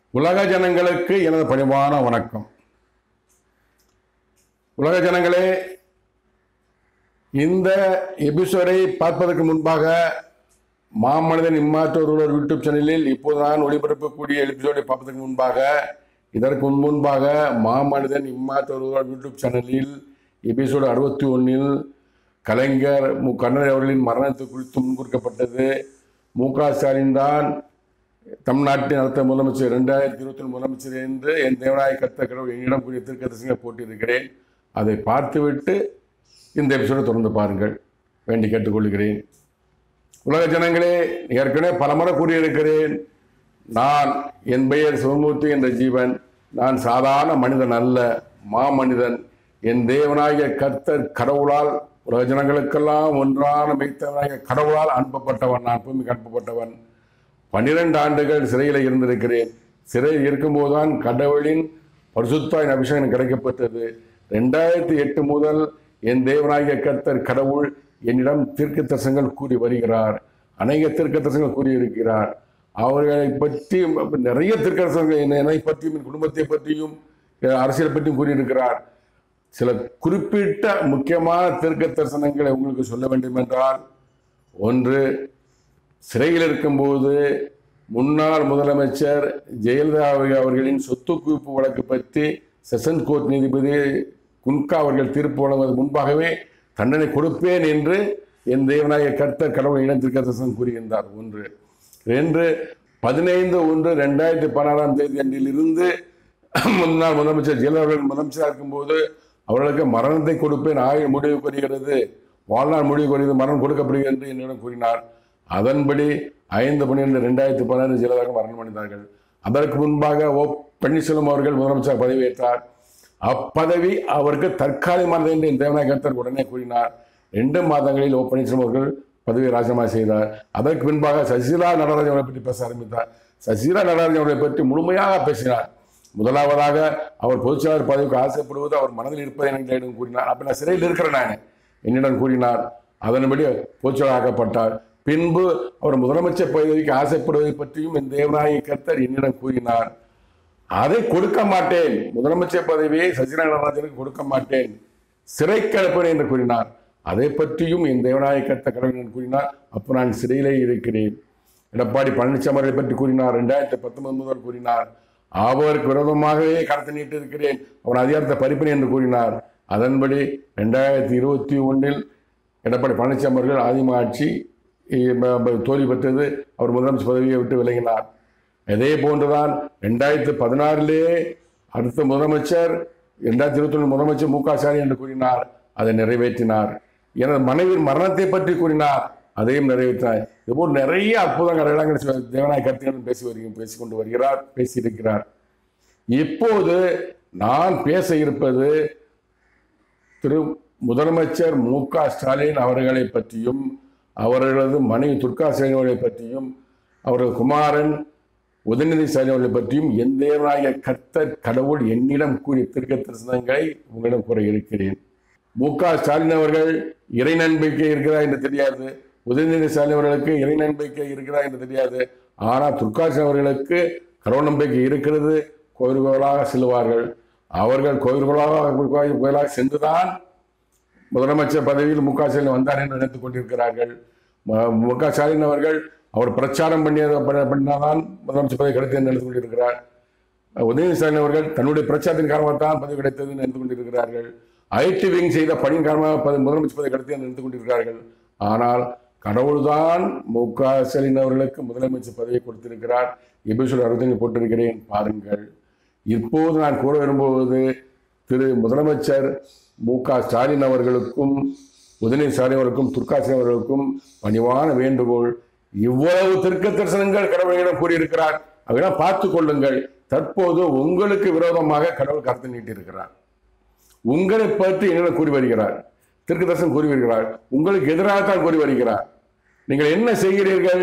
உலக ஜனங்களுக்கு எனது பணிவான வணக்கம் உலக ஜனங்களே இந்த எபிசோடை பார்ப்பதற்கு முன்பாக மாமனிதன் இம்மாற்றொருவர் யூடியூப் சேனலில் இப்போது நான் ஒளிபரப்பக்கூடிய எபிசோடை பார்ப்பதற்கு முன்பாக இதற்கு முன் முன்பாக மாமனிதன் இம்மாற்றொருவர் யூடியூப் சேனலில் எபிசோடு அறுபத்தி ஒன்றில் கலைஞர் மு கருணாநிதி அவர்களின் மரணத்தை குறித்து முன்குறிக்கப்பட்டது மு க ஸ்டாலின் தான் தமிழ்நாட்டின் அடுத்த முதலமைச்சர் ரெண்டாயிரத்தி இருபத்தி முதலமைச்சர் என்று என் தேவநாய கத்த கடவுள் என்னிடம் கூடிய திருக்கதர்சிகளை போட்டியிருக்கிறேன் அதை பார்த்துவிட்டு இந்த எபிசோடை தொடர்ந்து பாருங்கள் வேண்டி கேட்டுக்கொள்கிறேன் உலக ஜனங்களே ஏற்கனவே பலமுறை கூறியிருக்கிறேன் நான் என் பெயர் சிவமூர்த்தி என்ற ஜீவன் நான் சாதாரண மனிதன் அல்ல மாமனிதன் என் தேவனாகிய கர்த்தர் கடவுளால் உலக ஜனங்களுக்கெல்லாம் ஒன்றான மெய்த்தவனாகிய கடவுளால் அனுப்பப்பட்டவன் நான் பூமிக்கு அனுப்பப்பட்டவன் பன்னிரண்டு ஆண்டுகள் சிறையில் இருந்திருக்கிறேன் சிறையில் இருக்கும்போதுதான் கடவுளின் பரிசுத்தாயின் அபிஷேகம் எனக்கு கிடைக்கப்பட்டது ரெண்டாயிரத்தி எட்டு முதல் என் தேவனாகிய கர்த்தர் கடவுள் என்னிடம் தீர்க்க தரிசனங்கள் கூறி வருகிறார் அநேக தீர்க்க தரிசனங்கள் கூறியிருக்கிறார் அவர்களை பற்றி நிறைய தீர்க்க தரிசனங்கள் என்னை- என்னை பற்றியும் என் குடும்பத்தை பற்றியும் அஹ், அரசியலை பற்றியும் கூறியிருக்கிறார் சில குறிப்பிட்ட முக்கியமான தீர்க்க தரிசனங்களை உங்களுக்கு சொல்ல வேண்டும் என்றால் ஒன்று சிறையில் இருக்கும்போது முன்னாள் முதலமைச்சர் ஜெயலலிதா அவர்களின் சொத்து குவிப்பு வழக்கு பற்றி செஷன் கோர்ட் நீதிபதி குன்கா அவர்கள் தீர்ப்பு வழங்குவது முன்பாகவே தண்டனை கொடுப்பேன் என்று என் தேவநாயக கர்த்தர் கடவுள் இனத்திற்கரசன் கூறியிருந்தார் ஒன்று ரெண்டு பதினைந்து ஒன்று ரெண்டாயிரத்தி பதினாறாம் தேதி அன்றிலிருந்து முன்னாள் முதலமைச்சர் ஜெயலலிதா அவர்கள் முதலமைச்சராக இருக்கும்போது அவர்களுக்கு மரணத்தை கொடுப்பேன் ஆயுள் முடிவு கூறுகிறது வாழ்நாள் முடிவு கூறுகிறது மரணம் கொடுக்கப்படுகிறது என்று என்னிடம் கூறினார் அதன்படி ஐந்து பன்னிரெண்டு ரெண்டாயிரத்தி பதினாறு ஜெயலலிதா மரணம் அடைந்தார்கள் அதற்கு முன்பாக ஓ பன்னீர்செல்வம் அவர்கள் முதலமைச்சர் பதவியேற்றார் அப்பதவி அவருக்கு தற்காலிகமானது என்று என் தேவநாயகத்தர் உடனே கூறினார் ரெண்டு மாதங்களில் ஓ பன்னீர்செல்வம் அவர்கள் பதவியை ராஜினாமா செய்தார் அதற்கு பின்பாக சசிகலா நடராஜன் அவர்களை பற்றி பேச ஆரம்பித்தார் சசிகலா நடராஜன் அவர்களை பற்றி முழுமையாக பேசினார் முதலாவதாக அவர் பொதுச்செயலாளர் பதவிக்கு ஆசைப்படுவது அவர் மனதில் இருப்பதை என்னிடம் கூறினார் அப்ப நான் சிறையில் இருக்கிறேன் நான் என்னிடம் கூறினார் அதன்படி பொதுச்செயலாளர் ஆக்கப்பட்டார் பின்பு அவர் முதலமைச்சர் பதவிக்கு ஆசைப்படுவதை பற்றியும் என் தேவநாயகி கர்த்தர் என்னிடம் கூறினார் அதை கொடுக்க மாட்டேன் முதலமைச்சர் பதவியை சசிகலா நடராஜனுக்கு கொடுக்க மாட்டேன் சிறைக்கு அனுப்புவேன் என்று கூறினார் அதை பற்றியும் என் தேவநாயக கர்த்த கடவுள் கூறினார் அப்போ நான் சிறையிலே இருக்கிறேன் எடப்பாடி பழனிசாமி அவர்களை பற்றி கூறினார் ரெண்டாயிரத்தி பத்தொன்பது முதல் கூறினார் அவருக்கு விரோதமாகவே கருத்து நீட்டு இருக்கிறேன் அவன் அதிகாரத்தை பறிப்பேன் என்று கூறினார் அதன்படி ரெண்டாயிரத்தி இருபத்தி ஒன்றில் எடப்பாடி பழனிசாமி அவர்கள் ஆதிம ஆட்சி இ- ப- ப- தோல்வி பெற்றது அவர் முதலமைச்சர் பதவியை விட்டு விலகினார் இதே போன்றுதான் ரெண்டாயிரத்தி பதினாறிலே அடுத்த முதலமைச்சர் ரெண்டாயிரத்தி இருபத்தி ஒன்று முதலமைச்சர் மு க ஸ்டாலின் என்று கூறினார் அதை நிறைவேற்றினார் எனது மனைவியின் மரணத்தை பற்றி கூறினார் அதையும் நிறைவேற்றினார் இதுபோல் நிறைய அற்புதங்கள் இடங்கள் தேவநாய கருத்துக்களும் பேசி வருகிறேன் பேசிக்கொண்டு வருகிறார் பேசியிருக்கிறார் இப்போது நான் பேச இருப்பது திரு முதலமைச்சர் மு க ஸ்டாலின் அவர்களை பற்றியும் அவர்களது மனைவி துர்கா ஸ்டாலின் அவர்களை பற்றியும் அவரது குமாரன் உதயநிதி ஸ்டாலின் அவர்களை பற்றியும் என் தேவனாய கர்த்தர் கடவுள் என்னிடம் கூறிய திருக்க தரிசனங்களை உங்களிடம் கூற இருக்கிறேன் மு க ஸ்டாலின் அவர்கள் இறை நம்பிக்கை இருக்கிறதா என்று தெரியாது உதயநிதி ஸ்டாலின் அவர்களுக்கு இறை நம்பிக்கை இருக்கிறதா என்று தெரியாது ஆனால் துர்கா ஸ்டாலின் அவர்களுக்கு கடவுள் நம்பிக்கை இருக்கிறது கோயில் கோயிலாக செல்வார்கள் அவர்கள் கோயில் கோயிலாக கோயில் கோயிலாக சென்றுதான் முதலமைச்சர் பதவியில் மு க ஸ்டாலின் வந்தார் என்று நினைத்துக் கொண்டிருக்கிறார்கள் ம- மு க ஸ்டாலின் அவர்கள் அவர் பிரச்சாரம் பண்ணிய பண்ண- பண்ணினாதான் முதலமைச்சர் பதவி கிடைத்தது என்று நினைத்துக் கொண்டிருக்கிறார் உதயநிதி ஸ்டாலின் அவர்கள் தன்னுடைய பிரச்சாரத்தின் காரணமாக தான் பதவி கிடைத்தது என்று நினைத்துக் கொண்டிருக்கிறார்கள் ஐடி விங் செய்த பணியின் காரணமாக பதவி- முதலமைச்சர் பதவி கிடைத்தது என்று நினைத்துக் கொண்டிருக்கிறார்கள் ஆனால் கடவுள்தான் மு க ஸ்டாலின் அவர்களுக்கு முதலமைச்சர் பதவியை கொடுத்திருக்கிறார் எபிசோடு அறுபத்தஞ்சு போட்டிருக்கிறேன் பாருங்கள் இப்போது நான் கூற விரும்புவது திரு முதலமைச்சர் மு க ஸ்டாலின் அவர்களுக்கும் உதயநிதி ஸ்டாலின் அவர்களுக்கும் துர்கா ஸ்டாலின் அவர்களுக்கும் பணிவான வேண்டுகோள் இவ்வளவு திருக்க தரிசனங்கள் கடவுளிடம் கூறியிருக்கிறார் அவையெல்லாம் பார்த்து கொள்ளுங்கள் தற்போது உங்களுக்கு விரோதமாக கடவுள் கருத்து நீட்டியிருக்கிறார் உங்களை பற்றி என்னிடம் கூறி வருகிறார் திருக்கு தரிசனம் கூறி வருகிறார் உங்களுக்கு எதிராகத்தான் கூறி வருகிறார் நீங்கள் என்ன செய்கிறீர்கள்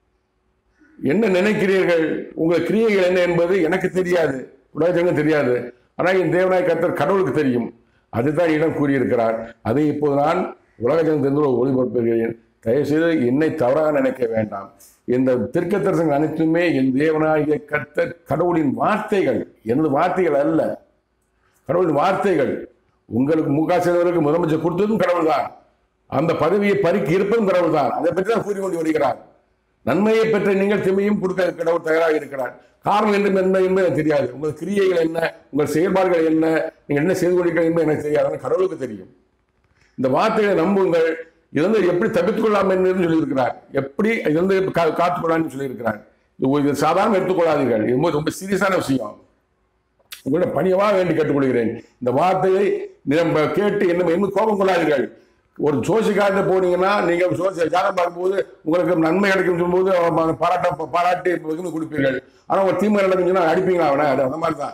என்ன நினைக்கிறீர்கள் உங்கள் கிரியைகள் என்ன என்பது எனக்கு தெரியாது உலகத்துக்கும் தெரியாது ஆனால் என் தேவனாய் கர்த்தர் கடவுளுக்கு தெரியும் அதுதான் இடம் கூறியிருக்கிறார் அதை இப்போது நான் உலக ஜனம் தெரிந்து ஒளிபரப்புகிறேன் தயவுசெய்து என்னை தவறாக நினைக்க வேண்டாம் இந்த திருக்கத்தரசங்கள் அனைத்துமே என் தேவனாகிய கர்த்தர் கடவுளின் வார்த்தைகள் எனது வார்த்தைகள் அல்ல கடவுளின் வார்த்தைகள் உங்களுக்கு முக சேனவருக்கு முதலமைச்சர் கொடுத்ததும் கடவுள் தான் அந்த பதவியை பறிக்க இருப்பதும் கடவுள் தான் அதை பற்றி தான் கூறிக்கொண்டு வருகிறார் நன்மையை பெற்ற நீங்கள் தீமையும் கொடுக்க கடவுள் தயாராக இருக்கிறார் காரணம் என்று என்ன என்பது எனக்கு தெரியாது உங்கள் கிரியைகள் என்ன உங்கள் செயல்பாடுகள் என்ன நீங்கள் என்ன செய்து கொண்டிருக்கிறீர்கள் என்பது எனக்கு தெரியாது ஆனால் கடவுளுக்கு தெரியும் இந்த வார்த்தைகளை நம்புங்கள் இதிலிருந்து எப்படி தப்பித்துக் கொள்ளலாம் என்று சொல்லியிருக்கிறார் எப்படி இதிலிருந்து கா- காத்துக்கொள்ளலாம்னு சொல்லியிருக்கிறார் இது ஒரு- இது சாதாரண எடுத்துக்கொள்ளாதீர்கள் இது ரொம்ப- ரொம்ப சீரியஸான விஷயம் உங்களிடம் பணியவா வேண்டி கேட்டுக்கொள்கிறேன் இந்த வார்த்தையை நம்ம கேட்டு என்ன என்ன கோபம் கொள்ளாதீர்கள் ஒரு ஜோசிக்காரத்தை போனீங்கன்னா நீங்க ஜோசி ஜாதகம் பார்க்கும்போது உங்களுக்கு நன்மை கிடைக்கும் சொல்லும்போது அவன் பாராட்ட பாராட்டி வெகுமதி கொடுப்பீர்கள் ஆனா ஒரு தீமை நடக்குன்னு சொன்னா அடிப்பீங்களா அவனை அது அந்த மாதிரி தான்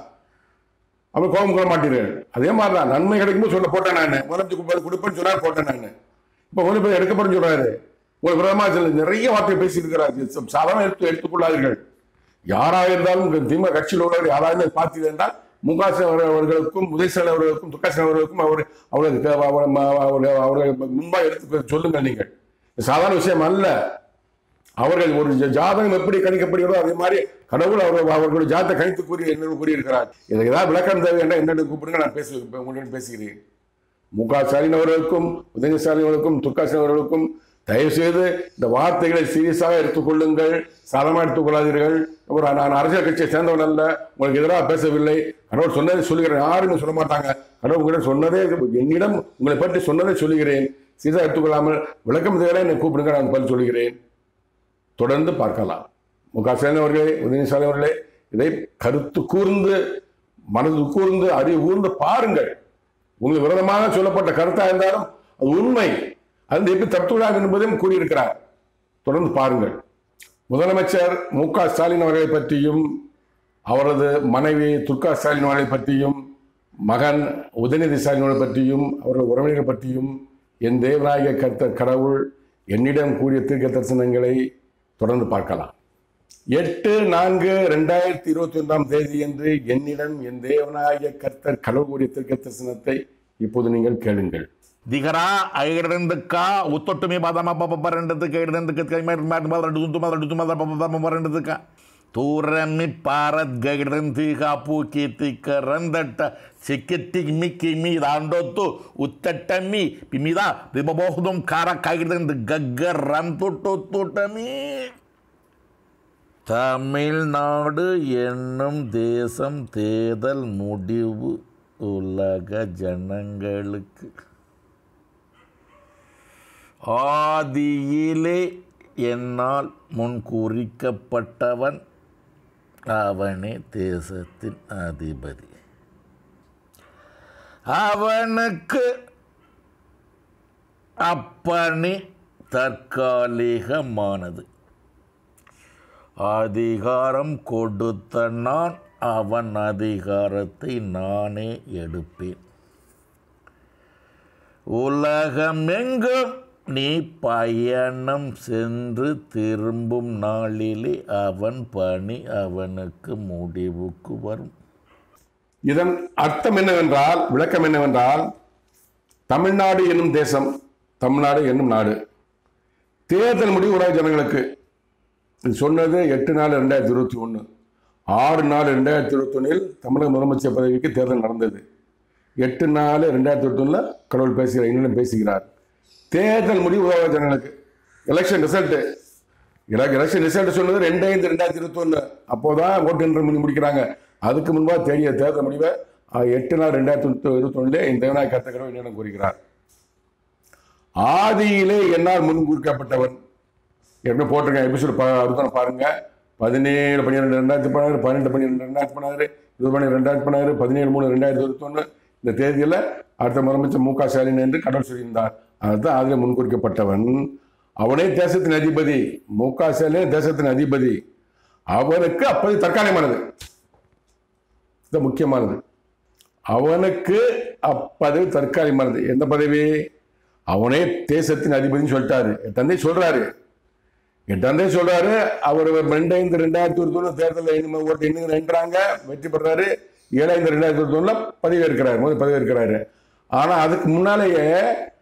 அவன் கோபம் கொள்ள மாட்டீர்கள் அதே மாதிரி தான் நன்மை கிடைக்கும்போது சொல்ல போட்டேன் நான் முதலமைச்சர் கொடுப்பேன்னு சொன்னார் போட்டேன் நான் இப்போ முதல் பேர் எடுக்கப்படும் சொல்றாரு ஒரு விதமா சில நிறைய வார்த்தை பேசியிருக்கிறார் இது சாதாரண எடுத்து எடுத்துக்கொள்ளாதீர்கள் யாராக இருந்தாலும் இந்த திமுக கட்சியில் உள்ளவர் யாராவது பார்த்தீர்கள் என்றால் முகாச அவர்களுக்கும் உதயசேன அவர்களுக்கும் துக்காசன் அவர்களுக்கும் அவர் அவர்களுக்கு அவர் அவர்கள் அவர்கள் முன்பாக எடுத்து சொல்லுங்கள் நீங்கள் இது சாதாரண விஷயம் அல்ல அவர்கள் ஒரு ஜ- ஜாதகம் எப்படி கணிக்கப்படுகிறதோ அதே மாதிரி கடவுள் அவர்கள் அவர்களுடைய ஜாதத்தை கணித்து கூறி என்ன கூறியிருக்கிறார் இதை ஏதாவது விளக்கம் தேவை என்றால் என்னென்னு கூப்பிடுங்க நான் பேச உங்களுடன் பேசுகிறேன் மு க ஸ்டாலின் அவர்களுக்கும் உதயநிதி ஸ்டாலின் அவர்களுக்கும் துர்காசன் அவர்களுக்கும் தயவு செய்து இந்த வார்த்தைகளை சீரியஸாக எடுத்துக்கொள்ளுங்கள் சாதமாக எடுத்துக்கொள்ளாதீர்கள் ஒரு நான் அரசியல் கட்சியை சேர்ந்தவன் அல்ல உங்களுக்கு எதிராக பேசவில்லை கடவுள் சொன்னதை சொல்லுகிறேன் யாருமே சொல்ல மாட்டாங்க கடவுள் உங்களிடம் சொன்னதே என்னிடம் உங்களை பற்றி சொன்னதை சொல்லுகிறேன் சீரியஸாக எடுத்துக்கொள்ளாமல் விளக்கம் தேவை என்னை கூப்பிடுங்க நான் பதில் சொல்கிறேன் தொடர்ந்து பார்க்கலாம் மு க ஸ்டாலின் அவர்களே உதயநிதி ஸ்டாலின் அவர்களே இதை கருத்து கூர்ந்து மனது கூர்ந்து அறிவு கூர்ந்து பாருங்கள் உங்களுக்கு விரோதமாக சொல்லப்பட்ட கருத்தா இருந்தாலும் அது உண்மை அது எப்படி தத்துவிடாது என்பதையும் கூறியிருக்கிறார் தொடர்ந்து பாருங்கள் முதலமைச்சர் மு க ஸ்டாலின் அவர்களை பற்றியும் அவரது மனைவி துர்கா ஸ்டாலின் அவர்களை பற்றியும் மகன் உதயநிதி ஸ்டாலின் அவர்களை பற்றியும் அவரது உறவினர்கள் பற்றியும் என் தேவநாயக கர்த்தர் கடவுள் என்னிடம் கூறிய தீர்க்க தரிசனங்களை தொடர்ந்து பார்க்கலாம் எட்டு நான்கு ரெண்டாயிரத்தி இருபத்தி ஒன்றாம் தேதி என்று என்னிடம் என் தேவநாயக கர்த்தர் கடவுள் கூறிய தீர்க்க தரிசனத்தை இப்போது நீங்கள் கேளுங்கள் ದಿಗರ ಐದರಿಂದಕ್ಕ ಉತ್ತೊಟ್ಟು ಬಾದಾಮ ಪಾಪ ಬರಂಡದಕ್ಕೆ ಐದರಿಂದಕ್ಕೆ ಕೈ ಮಾಡಿ ಮಾಡಿ ಮಾತಾಡು ತುಂತು ಮಾತಾಡು ತುಂತು ಮಾತಾಡು ಬರಂಡದಕ್ಕ ತೂರಮ್ಮಿ ಪಾರದ್ ಗೈಡ್ರಂತಿಗ ಪೂಕೀತಿಕ ರಂದಟ್ಟ ಸಿಕ್ಕಿಟ್ಟಿಗ್ ಮಿಕ್ಕಿ ಮೀ ದಾಂಡೊತ್ತು ಉತ್ತಟ್ಟಮ್ಮಿ ಪಿಮಿದ ದಿಬಬಹುದಂ ಖಾರ ಕಾಗಿಡ್ದಂದು ಗಗ್ಗ ರಂತುಟ್ಟು ತುಟಮಿ தமிழ்நாடு என்னும் தேசம் தேர்தல் முடிவு உலக ஜனங்களுக்கு ஆதியிலே என்னால் முன் குறிக்கப்பட்டவன் அவனே தேசத்தின் அதிபதி அவனுக்கு அப்பணி தற்காலிகமானது அதிகாரம் கொடுத்த நான் அவன் அதிகாரத்தை நானே எடுப்பேன் உலகமெங்கும் நீ பயணம் சென்று திரும்பும் நாளிலே அவன் பணி அவனுக்கு முடிவுக்கு வரும் இதன் அர்த்தம் என்னவென்றால் விளக்கம் என்னவென்றால் தமிழ்நாடு என்னும் தேசம் தமிழ்நாடு என்னும் நாடு தேர்தல் முடிவு உலக ஜனங்களுக்கு இது சொன்னது எட்டு நாலு ரெண்டாயிரத்தி இருபத்தி ஒன்று ஆறு நாலு ரெண்டாயிரத்தி இருபத்தொன்னில் தமிழக முதலமைச்சர் பதவிக்கு தேர்தல் நடந்தது எட்டு நாலு ரெண்டாயிரத்தி இருபத்தொன்னில் கடவுள் பேசுகிறார் இன்னும் பேசுகிறார் தேர்தல் முடிவு உலக ஜனங்களுக்கு எலெக்ஷன் ரிசல்ட்டு எலெக்ஷன் ரிசல்ட் சொன்னது ரெண்டு ஐந்து ரெண்டாயிரத்தி இருபத்தொன்று அப்போதான் ஓட்டு என்ற பண்ணி முடிக்கிறாங்க அதுக்கு முன்பாக தெரிய தேர்தல் முடிவை அஹ், எட்டு நாள் ரெண்டாயிரத்தி இருபத்தொன்னுலே இந்த தேவநாய கருத்த கடவுள் என்னிடம் கூறுகிறார் ஆதியிலே என்னால் முன் குறிக்கப்பட்டவன் எப்படி போட்டிருக்கேன் எபிசோடு அறுத்தம் பாருங்க பதினேழு பன்னிரெண்டு ரெண்டாயிரத்தி பதினாறு பன்னெண்டு பன்னிரெண்டு ரெண்டாயிரத்தி பதினாறு இருபது பன்னெண்டு ரெண்டாயிரத்தி பதினாறு பதினேழு மூணு ரெண்டாயிரத்தி இருபத்தொன்று இந்த தேதியில் அடுத்த முதலமைச்சர் மு க ஸ்டாலின் என்று கடவுள் சொல்லியிருந்தார் அதுதான் அதில் முன்குறிக்கப்பட்டவன் அவனே தேசத்தின் அதிபதி மு க ஸ்டாலின் தேசத்தின் அதிபதி அவனுக்கு அப்போது தற்காலிகமானது இது முக்கியமானது அவனுக்கு அப்பதவி தற்காலிகமானது எந்த பதவி அவனே தேசத்தின் அதிபதினு சொல்லிட்டாரு என் தந்தை சொல்றாரு என் தந்தை சொல்றாரு அவர் ரெண்டாயிரத்தி ரெண்டாயிரத்தி இருபத்தி தேர்தலில் இனிமேல் ஓட்டு எண்ணுங்க என்றாங்க வெற்றி பெறாரு ஏழாயிரத்தி ரெண்டாயிரத்தி இருபத்தி பதவி இருக்கிறார் முதல் பதவி இருக்கிறாரு ஆனா அதுக்கு முன்னாலேயே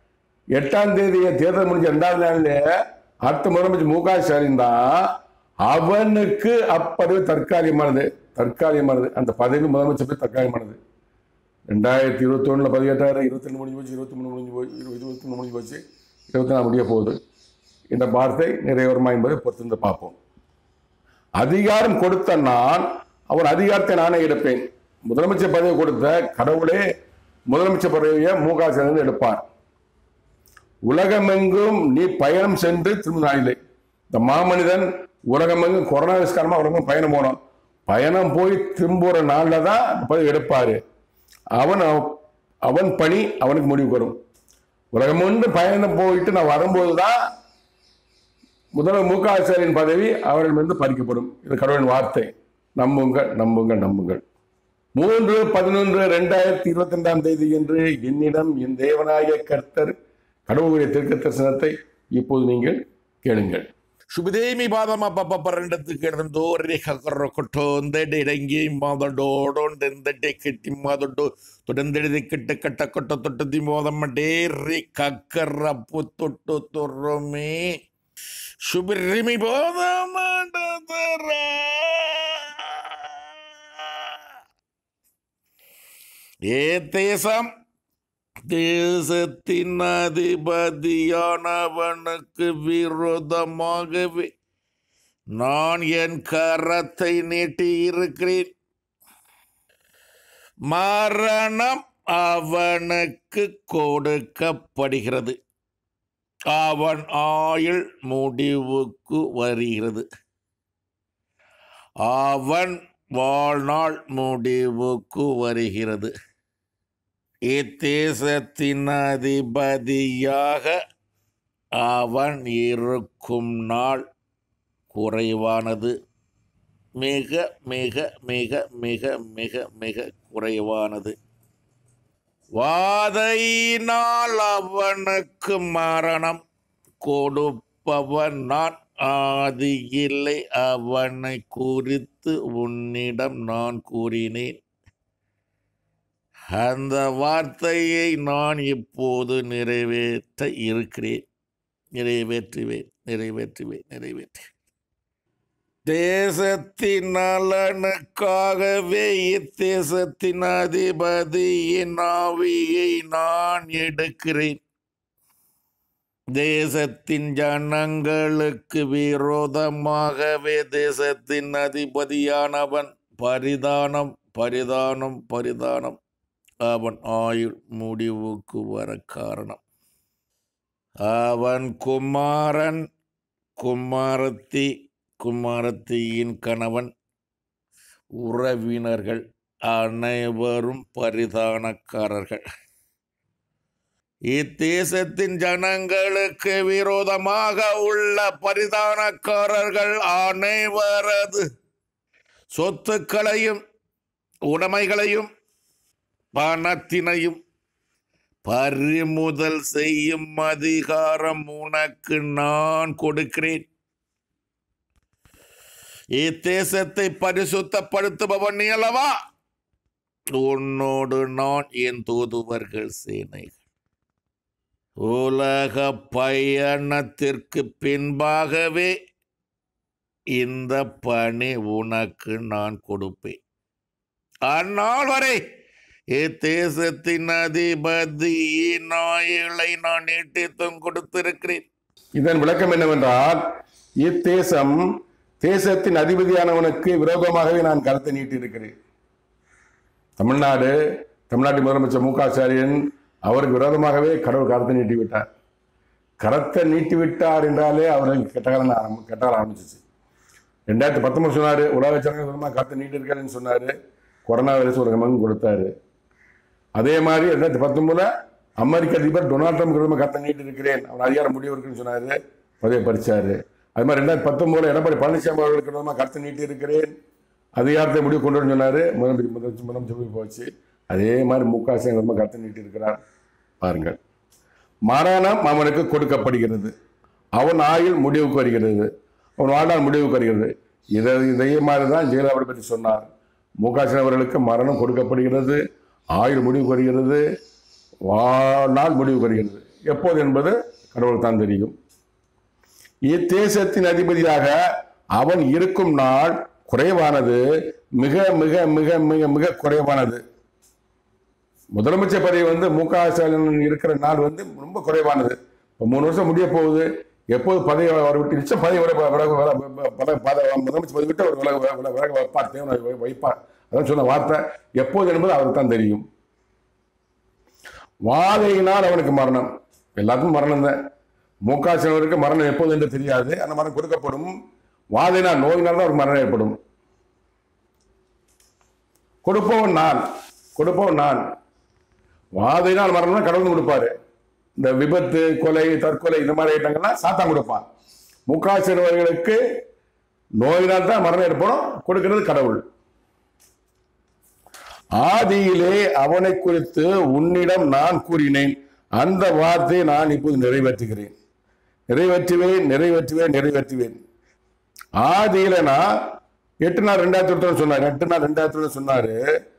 எட்டாம் தேதி தேர்தல் முடிஞ்ச ரெண்டாவது நாள்ல அடுத்த முதலமைச்சர் மு க ஸ்டாலின் தான் அவனுக்கு அப்படி தற்காலிகமானது தற்காலிகமானது அந்த பதவி முதலமைச்சர் பதவி தற்காலிகமானது ரெண்டாயிரத்தி இருபத்தி ஒண்ணுல பதினெட்டாயிரம் இருபத்தி ரெண்டு முடிஞ்சு போச்சு இருபத்தி மூணு முடிஞ்சு போச்சு இருபத்தி மூணு முடிஞ்சு போச்சு இருபத்தி நாலு முடிய போகுது இந்த வார்த்தை நிறைவேறுமா என்பதை பொறுத்திருந்து பார்ப்போம் அதிகாரம் கொடுத்த நான் அவர் அதிகாரத்தை நானே எடுப்பேன் முதலமைச்சர் பதவி கொடுத்த கடவுளே முதலமைச்சர் பதவியை மு க ஸ்டாலின் எடுப்பார் உலகமெங்கும் நீ பயணம் சென்று திரும்ப நாளிலே இந்த மாமனிதன் உலகமெங்கும் கொரோனா வைரஸ் காரணமா உலகம் பயணம் போனோம் பயணம் போய் திரும்புற நாள்ல தான் இந்த பதவி எடுப்பாரு அவன் அவ- அவன் பணி அவனுக்கு முடிவு வரும் உலகம் முண்டு பயணம் போயிட்டு நான் வரும்போது தான் முதல்வர் மு க ஸ்டாலின் பதவி அவர்களிடமிருந்து பறிக்கப்படும் இது கடவுளின் வார்த்தை நம்புங்கள் நம்புங்கள் நம்புங்கள் மூன்று பதினொன்று ரெண்டாயிரத்தி இருபத்தி ரெண்டாம் தேதி என்று என்னிடம் என் தேவனாய கர்த்தர் கடவுளுடைய தெற்கு தரிசனத்தை இப்போது நீங்கள் கேளுங்கள் ശുഭദേമി പാദമ പപ്പ പറണ്ടത്ത് കിടന്നു കറ കൊട്ടോന്തടി ഇടങ്ങി മാതടോടോണ്ട് എന്തടി കെട്ടി മാതടോ തുടർന്നെഴുതി കിട്ട കട്ട കൊട്ട തൊട്ടത്തി മോദം മടേറി കക്കറപ്പു തൊട്ടു തുറമേ ശുഭരിമി ബോധമാണ്ടതറ ഏതേസം தேசத்தின் அதிபதியானவனுக்கு விரோதமாகவே நான் என் கரத்தை நீட்டி இருக்கிறேன் மரணம் அவனுக்கு கொடுக்கப்படுகிறது அவன் ஆயுள் முடிவுக்கு வருகிறது அவன் வாழ்நாள் முடிவுக்கு வருகிறது இத்தேசத்தின் அதிபதியாக அவன் இருக்கும் நாள் குறைவானது மிக மிக மிக மிக மிக மிக குறைவானது வாதையினால் அவனுக்கு மரணம் கொடுப்பவன் நான் ஆதி இல்லை அவனை குறித்து உன்னிடம் நான் கூறினேன் அந்த வார்த்தையை நான் இப்போது நிறைவேற்ற இருக்கிறேன் நிறைவேற்றுவேன் நிறைவேற்றுவேன் நிறைவேற்றுவேன் தேசத்தின் நலனுக்காகவே இத்தேசத்தின் அதிபதியின் ஆவியை நான் எடுக்கிறேன் தேசத்தின் ஜனங்களுக்கு விரோதமாகவே தேசத்தின் அதிபதியானவன் பரிதானம் பரிதானம் பரிதானம் அவன் ஆயுள் முடிவுக்கு வர காரணம் அவன் குமாரன் குமாரத்தி குமாரத்தியின் கணவன் உறவினர்கள் அனைவரும் பரிதானக்காரர்கள் இத்தேசத்தின் ஜனங்களுக்கு விரோதமாக உள்ள பரிதானக்காரர்கள் அனைவரது சொத்துக்களையும் உடைமைகளையும் பணத்தினையும் பறிமுதல் செய்யும் அதிகாரம் உனக்கு நான் கொடுக்கிறேன் இத்தேசத்தை பரிசுத்தப்படுத்துபவன் நீ அல்லவா உன்னோடு நான் என் தூதுவர்கள் சேனைகள் உலக பயணத்திற்கு பின்பாகவே இந்த பணி உனக்கு நான் கொடுப்பேன் அந்நாள் வரை இத்தேசத்தின் அதிபதியின் ஆயுளை நான் நீட்டித்தும் கொடுத்திருக்கிறேன் இதன் விளக்கம் என்னவென்றால் இத்தேசம் தேசத்தின் அதிபதியானவனுக்கு விரோதமாகவே நான் கருத்தை நீட்டி இருக்கிறேன் தமிழ்நாடு தமிழ்நாட்டு முதலமைச்சர் மு க ஸ்டாலின் அவருக்கு விரோதமாகவே கடவுள் கரத்தை நீட்டி விட்டார் கரத்தை நீட்டி விட்டார் என்றாலே அவர்களுக்கு கெட்ட காலம் ஆரம்பி கெட்ட காலம் ஆரம்பிச்சிச்சு ரெண்டாயிரத்தி பத்தொன்பது சொன்னார் உலக ஜனங்கள் விரோதமாக கரத்தை நீட்டி இருக்காருன்னு சொன்னார் கொரோனா வைரஸ் ஒரு கமங்கு கொடுத்தாரு அதே மாதிரி ரெண்டாயிரத்தி பத்தொன்பதுல அமெரிக்க அதிபர் டொனால்ட் ட்ரம்ப் விரோதமாக கரத்தை நீட்டி இருக்கிறேன் அவன் அதிகாரம் முடிவு இருக்குன்னு சொன்னாரு பதவியை பறிச்சாரு அது மாதிரி ரெண்டாயிரத்தி பத்தொன்பதுல எடப்பாடி பழனிசாமி அவர்களுக்கு விரோதமாக கருத்து நீட்டி இருக்கிறேன் அதிகாரத்தை முடிவு கொண்டு வரணும்னு சொன்னாரு முதலமைச்சர் முதலமைச்சர் முதலமைச்சர் போச்சு அதே மாதிரி மு க ஸ்டாலின் விரோதமாக கருத்து நீட்டி இருக்கிறார் பாருங்கள் மரணம் அவனுக்கு கொடுக்கப்படுகிறது அவன் ஆயுள் முடிவுக்கு வருகிறது அவன் வாழ்நாள் முடிவுக்கு வருகிறது இதை இதே மாதிரி தான் ஜெயலலிதா பற்றி சொன்னார் மு க ஸ்டாலின் அவர்களுக்கு மரணம் கொடுக்கப்படுகிறது ஆயுள் முடிவுக்கு வருகிறது வாழ்நாள் முடிவுக்கு வருகிறது எப்போது என்பது கடவுள் தான் தெரியும் இத்தேசத்தின் அதிபதியாக அவன் இருக்கும் நாள் குறைவானது மிக மிக மிக மிக மிக குறைவானது முதலமைச்சர் பதவி வந்து மு க ஸ்டாலின் இருக்கிற நாள் வந்து ரொம்ப குறைவானது இப்போ மூணு வருஷம் முடிய போகுது எப்போது பதவி அவர் விட்டு நிச்சயம் பதவி விட விலக விலக- பத- பத- முதலமைச்சர் பதவி விட்டு அவர் விலக விலக விலக வைப்பார் தேவனை வை- வைப்பார் அதான் சொன்ன வார்த்தை எப்போது என்பது அவருக்கு தான் தெரியும் வாதையினால் அவனுக்கு மரணம் எல்லாத்துக்கும் மரணம் தான் மு க ஸ்டாலினுக்கு மரணம் எப்போது என்று தெரியாது அந்த மரணம் கொடுக்கப்படும் வாதையினால் நோயினால் தான் அவருக்கு மரணம் ஏற்படும் கொடுப்பவன் நான் கொடுப்பவன் நான் வாதையினால் மரணம் கடவுள் கொடுப்பாரு இந்த விபத்து கொலை தற்கொலை இந்த மாதிரி ஐட்டங்கள்லாம் சாத்தான் கொடுப்பான் முக்காசிறுவர்களுக்கு நோயினால் தான் மரணம் ஏற்படும் கொடுக்கிறது கடவுள் ஆதியிலே அவனை குறித்து உன்னிடம் நான் கூறினேன் அந்த வார்த்தையை நான் இப்போது நிறைவேற்றுகிறேன் நிறைவேற்றுவேன் நிறைவேற்றுவேன் நிறைவேற்றுவேன் ஆதியில நான் எட்டு நாள் ரெண்டாயிரத்தி ஒருத்தர் சொன்னார் எட்டு நாள் ரெண்டாயிரத்தி ஒருத்தர் சொன்னாரு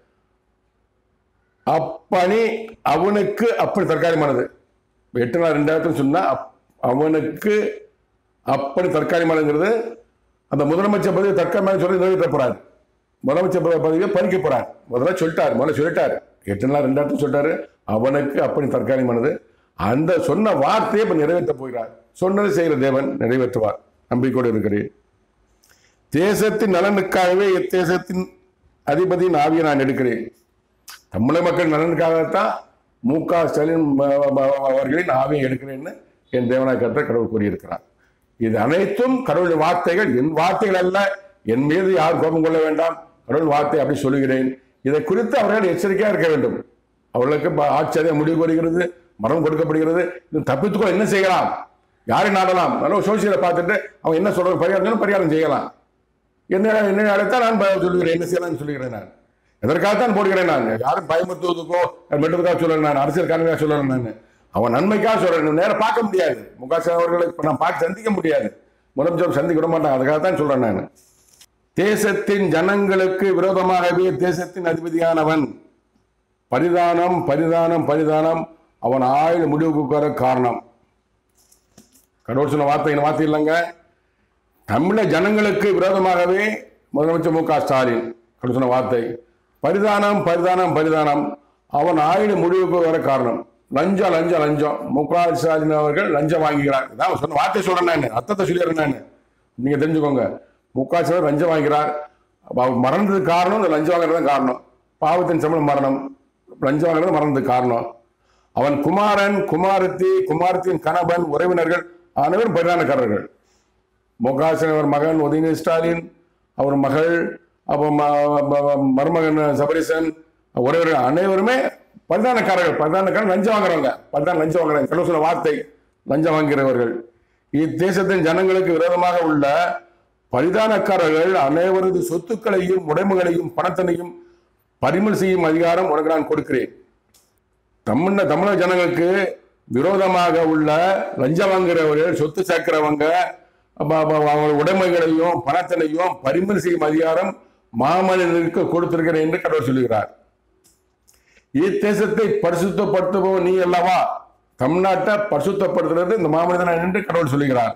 அப்பணி அவனுக்கு அப்படி தற்காலிகமானது எட்டு நாள் ரெண்டாயிரத்தி சொன்னா அப்- அவனுக்கு அப்படி தற்காலிகமானங்கிறது அந்த முதலமைச்சர் பதவி தற்காலிகமான சொல்லி நிறைவேற்ற போறாரு முதலமைச்சர் பத- பதவியை பறிக்க போறார் முதல்ல சொல்லிட்டார் முதல்ல சொல்லிட்டார் எட்டு நாள் ரெண்டாயிரத்தி சொல்லிட்டாரு அவனுக்கு அப்படி தற்காலிகமானது அந்த சொன்ன வார்த்தையை இப்ப நிறைவேற்ற போகிறார் சொன்னது செய்கிற தேவன் நிறைவேற்றுவார் நம்பிக்கையோடு இருக்கிறேன் தேசத்தின் நலனுக்காகவே இத்தேசத்தின் அதிபதியின் ஆவியை நான் எடுக்கிறேன் தமிழக மக்கள் நலனுக்காகத்தான் மு க ஸ்டாலின் ம- ம- அவர்களின் ஆவியை எடுக்கிறேன்னு என் தேவனாய் கருத்தை கடவுள் கூறியிருக்கிறார் இது அனைத்தும் கடவுளின் வார்த்தைகள் என் வார்த்தைகள் அல்ல என் மீது யார் கோபம் கொள்ள வேண்டாம் கடவுள் வார்த்தை அப்படி சொல்லுகிறேன் இதை குறித்து அவர்கள் எச்சரிக்கையா இருக்க வேண்டும் அவர்களுக்கு ப- ஆட்சி முடிவு வருகிறது மரம் கொடுக்கப்படுகிறது இது தப்பித்துக்கோ என்ன செய்யலாம் யாரை நாடலாம் நல்ல சோசியலை பார்த்துட்டு அவன் என்ன சொல்றது பரிகாரம் சொன்னா பரிகாரம் செய்யலாம் என்ன என்ன அழைத்தால் நான் ப- சொல்லுகிறேன் என்ன செய்யலாம்னு சொல்லுகிறேன் நான் எதற்காகத்தான் போடுகிறேன் நான் யாரும் பயமுறுத்துவதுக்கோ மெட்டுவதுக்காக சொல்லல நான் அரசியல் காரணமாக சொல்லல நான் அவன் நன்மைக்காக சொல்றேன் நேரம் பார்க்க முடியாது முகாசி அவர்களை இப்ப நான் பார்த்து சந்திக்க முடியாது முதலமைச்சர் சந்திக்க விட மாட்டான் அதுக்காக தான் சொல்றேன் நான் தேசத்தின் ஜனங்களுக்கு விரோதமாகவே தேசத்தின் அதிபதியானவன் பரிதானம் பரிதானம் பரிதானம் அவன் ஆயுள் முடிவுக்கு வர காரணம் கடவுள் சொன்ன வார்த்தை இந்த வார்த்தை இல்லைங்க தமிழ ஜனங்களுக்கு விரோதமாகவே முதலமைச்சர் மு க ஸ்டாலின் கடவுள் சொன்ன வார்த்தை பரிதானம் பரிதானம் பரிதானம் அவன் ஆயுள் முடிவுக்கு வர காரணம் லஞ்சம் லஞ்சம் லஞ்சம் மு க ஸ்டாலின் அவர்கள் லஞ்சம் வாங்குகிறார் இதான் சொன்ன வார்த்தை சொல்றேன் நான் அர்த்தத்தை சொல்லிடுறேன் நான் நீங்க தெரிஞ்சுக்கோங்க மு க ஸ்டாலின் லஞ்சம் வாங்கிறார் அப்ப அவர் மரணத்துக்கு காரணம் இந்த லஞ்சம் வாங்குறது தான் காரணம் பாவத்தின் சம்பளம் மரணம் லஞ்சம் வாங்குறது மரணத்துக்கு காரணம் அவன் குமாரன் குமாரத்தி குமாரத்தின் கணவன் உறவினர்கள் அனைவரும் பரிதானக்காரர்கள் முகாசன் அவர் மகன் உதயநிதி ஸ்டாலின் அவர் மகள் அப்போ ம- ம- மருமகன் சபரிசன் உறவினர் அனைவருமே பரிதானக்காரர்கள் பரிதானக்காரர் லஞ்சம் வாங்குறவங்க பரிதான லஞ்சம் வாங்குறாங்க கடவுள் சொன்ன வார்த்தை லஞ்சம் வாங்குகிறவர்கள் இத்தேசத்தின் ஜனங்களுக்கு விரோதமாக உள்ள பரிதானக்காரர்கள் அனைவரது சொத்துக்களையும் உடைமைகளையும் பணத்தினையும் பறிமுதல் செய்யும் அதிகாரம் உனக்கு நான் கொடுக்கிறேன் தமிழ தமிழக ஜனங்களுக்கு விரோதமாக உள்ள லஞ்சம் வாங்குறவர்கள் சொத்து சேர்க்கிறவங்க அப்ப- அப்ப அவங்க உடைமைகளையும் பணத்தினையும் பறிமுதல் செய்யும் அதிகாரம் மாமனிதனுக்கு கொடுத்திருக்கிறேன் என்று கடவுள் சொல்லுகிறார் இத்தேசத்தை பரிசுத்தப்படுத்துபவன் நீ அல்லவா தமிழ்நாட்டை பரிசுத்தப்படுத்துறது இந்த மாமனிதன் என்று கடவுள் சொல்லுகிறார்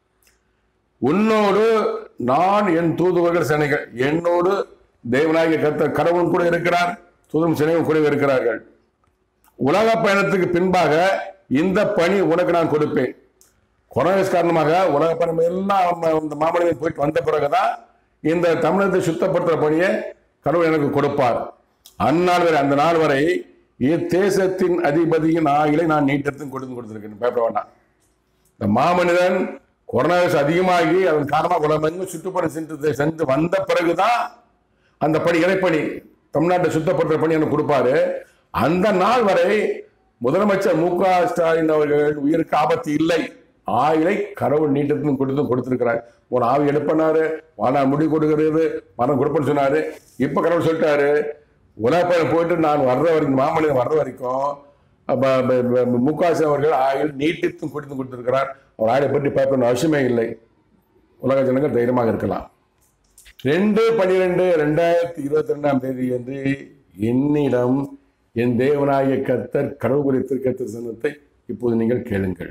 உன்னோடு நான் என் தூதுவர்கள் சேனைகள் என்னோடு தேவனாகிய கர்த்தர் கடவுள் கூட இருக்கிறார் தூதும் சேனைகள் கூட இருக்கிறார்கள் உலக பயணத்துக்கு பின்பாக இந்த பணி உனக்கு நான் கொடுப்பேன் கொரோனா காரணமாக உலக பயணம் எல்லாம் நம்ம இந்த மாமனிதன் போயிட்டு வந்த பிறகுதான் இந்த தமிழகத்தை சுத்தப்படுத்துற பணியை கடவுள் எனக்கு கொடுப்பார் அந்நாள் வரை அந்த நாள் வரை இத்தேசத்தின் அதிபதியின் ஆயிலை நான் நீட்டத்தும் கொடுத்து கொடுத்திருக்கேன் பயப்பட வேண்டாம் இந்த மாமனிதன் கொரோனா வைரஸ் அதிகமாகி அதன் காரணமாக உலகமெங்கும் சுற்றுப்பட சென்று சென்று வந்த பிறகுதான் அந்த பணி இறைப்பணி தமிழ்நாட்டை சுத்தப்படுத்துற பணி எனக்கு கொடுப்பாரு அந்த நாள் வரை முதலமைச்சர் மு க ஸ்டாலின் அவர்கள் உயிருக்கு ஆபத்து இல்லை ஆயிலை கடவுள் நீட்டத்தும் கொடுத்து கொடுத்திருக்கிறார் ஒரு ஆவி எடுப்பனாரு வானா முடி கொடுக்கிறது மரம் கொடுப்பேன்னு சொன்னாரு இப்ப கடவுள் சொல்லிட்டாரு உலகப்பயணம் போயிட்டு நான் வர்ற வரைக்கும் மாமனிதன் வர்ற வரைக்கும் அப்ப, ப- ப- மு க ஸ்டாலின் அவர்கள் ஆயுள் நீட்டித்தும் கொடுத்து கொடுத்திருக்கிறார் அவர் ஆயுளை பற்றி பார்க்கணும் அவசியமே இல்லை உலக ஜனங்கள் தைரியமாக இருக்கலாம் ரெண்டு பனிரெண்டு ரெண்டாயிரத்தி இருபத்தி ரெண்டாம் தேதி அன்று என்னிடம் என் தேவனாகிய கர்த்தர் கடவுள் குறித்து கர்த்தர் சனத்தை இப்போது நீங்கள் கேளுங்கள்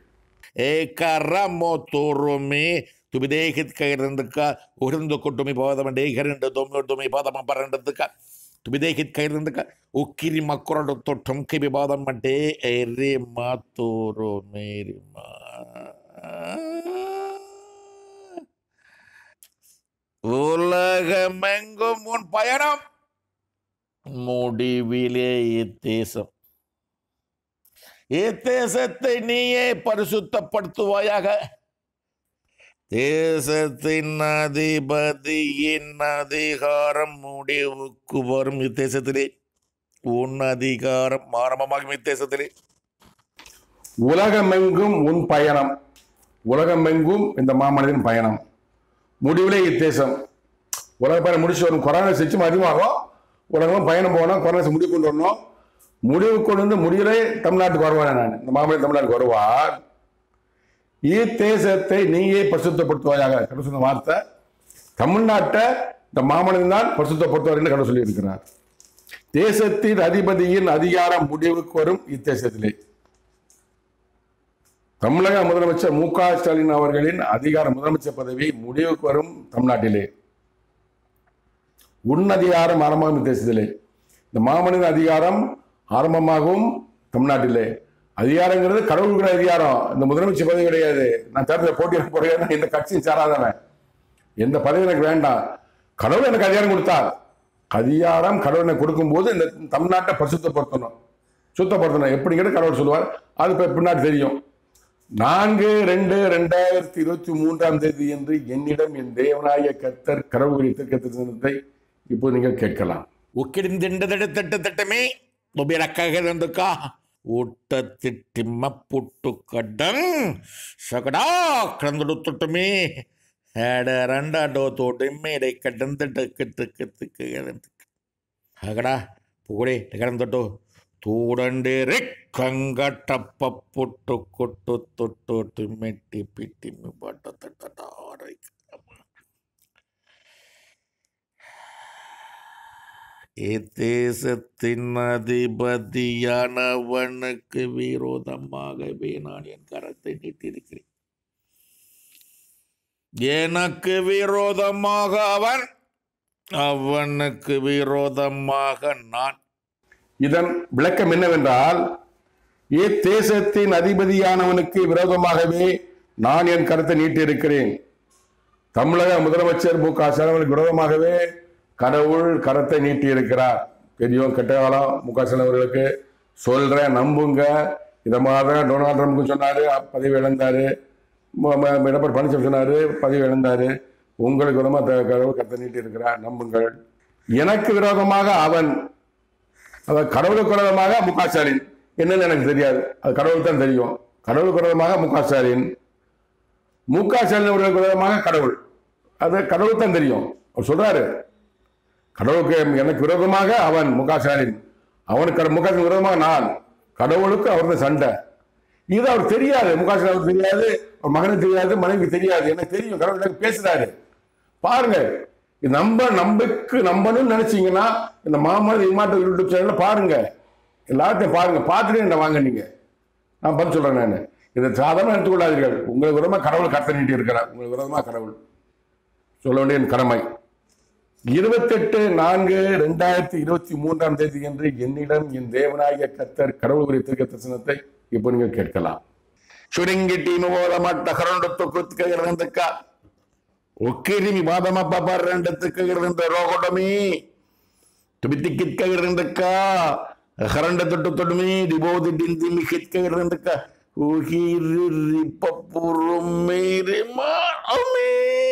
ಏಕರಮೋತುರುಮಿ ತುಬಿದೇಹಿತ್ ಕೈರಂದಕ್ಕ ಉಹಿಂದು ಕುಟುಂಬಿ ಬೋದಮಂಡೆ ಹೆರಂಡು ದೊಮ್ಮಿ ಬಾದಮ ಬರಂಡದಕ್ಕ ತುಬಿದೇಹಿತ್ ಕೈರಂದಕ್ಕ ಉಕ್ಕಿರಿ ಮಕ್ಕಳು ತೊಟ್ಟಂ ಕಿಬಿ ಬಾದಮ್ಮಂಡೆ ಎರಿ ಮಾತೂರು ಮೇರಿ ಮಾ உலகமெங்கும் உன் பயணம் முடிவிலே இத்தேசம் இத்தேசத்தை நீயே பரிசுத்தப்படுத்துவாயாக தேசத்தின் அதிபதியின் அதிகாரம் முடிவுக்கு வரும் இத்தேசத்திலே உன் அதிகாரம் ஆரம்பமாகும் இத்தேசத்திலே உலகமெங்கும் உன் பயணம் உலகமெங்கும் இந்த மாமனிதன் பயணம் முடிவிலே இத்தேசம் உலக பயணம் முடிச்சு வரும் கொரோனா சிச்சும் அதிகமாகும் உலகம் பயணம் போனோம் கொரோனா முடிவு கொண்டு வரணும் முடிவு கொண்டு வந்து முடிவிலே தமிழ்நாட்டுக்கு வருவான் நான் இந்த மாமனிதன் தமிழ்நாட்டுக்கு வருவார் இத்தேசத்தை நீயே பரிசுத்தப்படுத்துவாயாக கடவுள் சொன்ன வார்த்தை தமிழ்நாட்டை இந்த மாமனிதன் தான் பரிசுத்தப்படுத்துவார் என்று கடவுள் சொல்லியிருக்கிறார் தேசத்தின் அதிபதியின் அதிகாரம் முடிவுக்கு வரும் இத்தேசத்திலே தமிழக முதலமைச்சர் மு க ஸ்டாலின் அவர்களின் அதிகார முதலமைச்சர் பதவி முடிவுக்கு வரும் தமிழ்நாட்டிலே உன் அதிகாரம் ஆரம்பமாகும் தேசத்திலே இந்த மாமனித அதிகாரம் ஆரம்பமாகும் தமிழ்நாட்டிலே அதிகாரங்கிறது கடவுளுக்குற அதிகாரம் இந்த முதலமைச்சர் பதவி கிடையாது நான் தேர்தலில் போட்டியிட போறேன் இந்த கட்சியும் சேராதவன் எந்த பதவி எனக்கு வேண்டாம் கடவுள் எனக்கு அதிகாரம் கொடுத்தார் அதிகாரம் கடவுள் எனக்கு கொடுக்கும்போது இந்த தமிழ்நாட்டை பரிசுத்தப்படுத்தணும் சுத்தப்படுத்தணும் எப்படிங்கிறது கடவுள் சொல்லுவார் அது இப்போ பின்னாடி தெரியும் நான்கு ரெண்டு ரெண்டாயிரத்தி இருபத்தி மூன்றாம் தேதி என்று என்னிடம் என் தேவனாய கர்த்தர் கடவுள் குறித்த கத்திரத்தை இப்போ நீங்கள் கேட்கலாம் ಉಕ್ಕಿಡಿಂದಿಂಡದಡೆ ತಟ್ಟಮೇ ಒಬ್ಬಿರಕ್ಕಾಗದಂದುಕ ಊಟ ತಿಟ್ಟಿಮ್ಮ ಪುಟ್ಟು ಕಡ್ಡಂ ಸಗಡಾ ಕಂದುಡು ತುಟ್ಟಮೇ ಹೆಡ ರಂಡ ಡೋ ತೋಟಿಮ್ಮೆ ಇಡೈ ಕಡ್ಡಂತ ಕತ್ತು ಕತ್ತು ಕಗದಂತ ಹಗಡ ಪುಗಡೆ ಕಡಂದೊಟ್ಟು ತೂಡಂಡೆ ರೆ ಕಂಗಟಪ್ಪ ಪುಟ್ಟು ಕೊಟ್ಟು ತೊಟ್ಟು ತಿಮ್ಮೆಟ್ಟಿ ಪಿಟ್ಟಿಮ್ಮಿ ಬಟ್ಟ ತಟ್ಟ இத்தேசத்தின் அதிபதியானவனுக்கு விரோதமாகவே நான் என் கரத்தை நீட்டிருக்கிறேன் எனக்கு விரோதமாக அவன் அவனுக்கு விரோதமாக நான் இதன் விளக்கம் என்னவென்றால் இத்தேசத்தின் அதிபதியானவனுக்கு விரோதமாகவே நான் என் கருத்தை நீட்டியிருக்கிறேன் தமிழக முதலமைச்சர் மு க ஸ்டாலினுக்கு விரோதமாகவே கடவுள் கரத்தை நீட்டியிருக்கிறார் பெரியவங்க கெட்ட காலம் மு க ஸ்டாலின் அவர்களுக்கு சொல்றேன் நம்புங்க இதை மாதிரி டொனால்ட் ட்ரம்ப்க்கு சொன்னாரு அப்~ பதவி இழந்தாரு ம- ம- எடப்பாடி பழனிசாமி சொன்னாரு பதவி இழந்தாரு உங்களுக்கு விரோதமாக த- கடவுள் கரத்தை நீட்டி இருக்கிறார் நம்புங்கள் எனக்கு விரோதமாக அவன் அதாவது கடவுளுக்கு விரோதமாக மு க ஸ்டாலின் என்னன்னு எனக்கு தெரியாது அது கடவுளுக்கு தான் தெரியும் கடவுளுக்கு விரோதமாக மு க ஸ்டாலின் மு க ஸ்டாலின் அவர்களுக்கு விரோதமாக கடவுள் அது கடவுளுக்கு தான் தெரியும் அவர் சொல்றாரு கடவுளுக்கு எனக்கு விரோதமாக அவன் மு க ஸ்டாலின் அவனுக்கு மு க ஸ்டாலின் விரோதமாக நான் கடவுளுக்கு அவரது சண்டை இது அவர் தெரியாது மு க ஸ்டாலின் அவருக்கு தெரியாது அவர் மகனுக்கு தெரியாது மனைவிக்கு தெரியாது எனக்கு தெரியும் கடவுள் எனக்கு பேசுறாரு பாருங்க இது நம்ப நம்பிக்கு நம்பணும்னு நினைச்சீங்கன்னா இந்த மாமன் இம்மாட்ட யூடியூப் சேனல்ல பாருங்க எல்லாத்தையும் பாருங்க பார்த்துட்டு என்ன வாங்க நீங்க நான் பதில் சொல்றேன் நான் இதை சாதாரண எடுத்துக்கொள்ளாதீர்கள் உங்களுக்கு விரோதமா கடவுள் கருத்தை நீட்டி இருக்கிறார் உங்களுக்கு விரோதமா கடவுள் சொல்ல வேண்டிய என் கடமை இருபத்தெட்டு நான்கு ரெண்டாயிரத்தி இருபத்தி மூன்றாம் தேதி என்று என்னிடம் என் தேவனாகிய கத்தர் கடவுள் குறித்த தரிசனத்தை இப்போ நீங்கள் கேட்கலாம் ಶುರಿಂಗಿಟಿ ಹೋದ ಮಟ್ಟ ಹರೊಂಡತ್ತು ಕುತ್ಕಗಿರದಂತಕ್ಕ ಒಕ್ಕಿರಿಮಿ ಬಾದಮಪ್ಪ ಬರ್ರಂಡತ್ತಕ್ಕಿರದಂತ ರೋಗೊಡಮಿ ತುಬಿತಿ ಕಿತ್ಕಗಿರದಂತಕ್ಕ ಹರಂಡ ತೊಟ್ಟು ತೊಡಮಿ ದಿಬೋದಿ ಡಿಂದಿಮಿ ಕಿತ್ಕಗಿರದಂತಕ್ಕ ಊಹಿರಿ ಪಪ್ಪುರು ಮೇರಿ ಮಾಮಿ